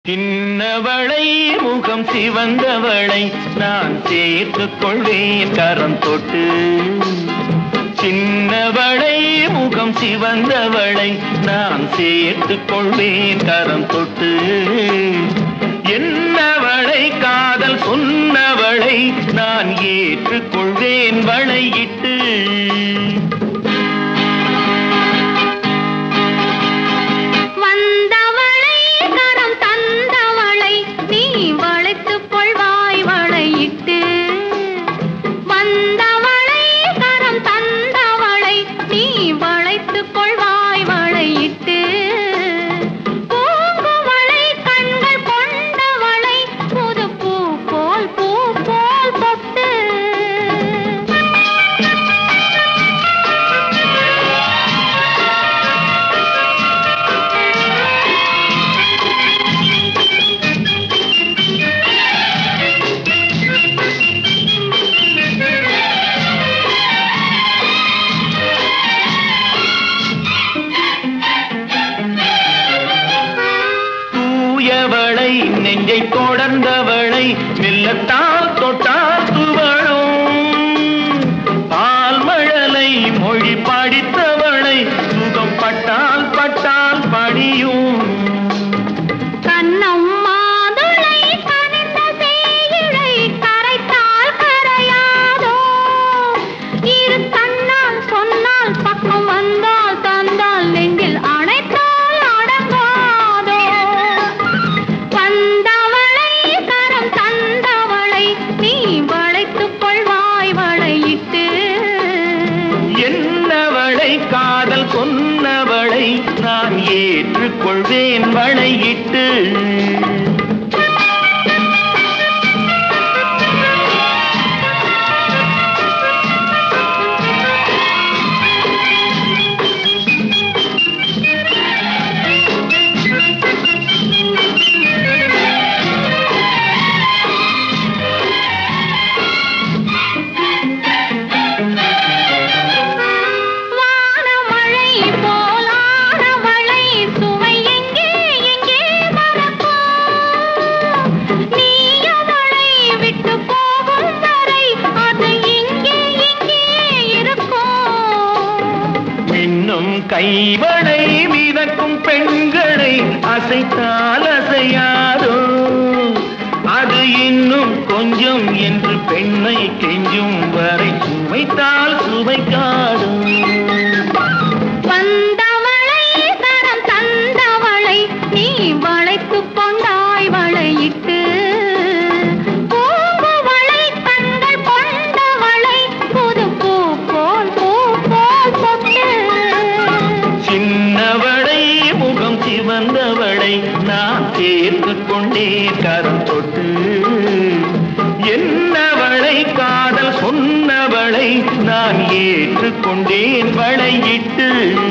சின்னவளை முகம் சிவந்தவளை நான் சேர்த்துக் கொள்வேன் கரம் தொட்டு சின்னவளை முகம் சிவந்தவளை நான் சேர்த்துக் கொள்வேன் கரம் தொட்டு என்னவளை காதல் சொன்னவளை நான் ஏற்றுக்கொள்வேன் வளையிட்டு வந்தவளை கரம் தந்தவளை நீ வளைத்துக் கொள்வாய் வளையிட்டு வந்தவளை கரம் தந்தவளை நீ வளைத்துக் கொள்வாய் வளையிட்டு பூங்குவளை கண்கள் கொண்டவளை புது பூ போல் பூ போல் பொட்டு தூயவளை நெஞ்சை தொடர்ந்தவளை மெல்லத்தால் தொட்டால் துவழும் பால்மழலை மொழி படித்தவளை சுகம் பட்டால் பட்டால் படியும் கண்ணம் மாதுளை கனிந்த சேயிழை கரைத்தால் கரையாதோ இரு கண்ணால் சொன்னால் பக்கம் வந்தால் தந்தால் நெஞ்சில் அணைத்தால் அடங்காதோ வந்தவளை கரம் தந்தவளை நீ வளைத்துக் கொள்வாய் வளையிட்டு என்னவளை காதல் சொன்னவளை நான் ஏற்றுக்கொள்வேன் வளையிட்டு வானமழை போலானவளை சுவை எங்கே எங்கே மறக்கும் நீ அவளை விட்டு போகும் வரை அது இங்கே இங்கே இருக்கும் மின்னும் கைவளை மிதக்கும் பெண்களை அசைத்தால் அசையாதோ அது இன்னும் கொஞ்சம் என்று பெண்ணை கெஞ்சும் வரை சுமைத்தால் சுமைக்காதோ வந்தவளை தரம் தந்தவளை நீ வளைத்துக் கொண்டாய் வளையிட்டு பூங்குவளை கண்கள் கொண்டவளை புது பூ போல் பூ போல் பொட்டு சின்னவளை முகம் சிவந்தவளை நான் சேர்த்து கொண்டே கரம் தொட்டு என்னவளை காதல் சொன்னவளை நான் ஏற்றுக்கொண்டேன் வளையிட்டு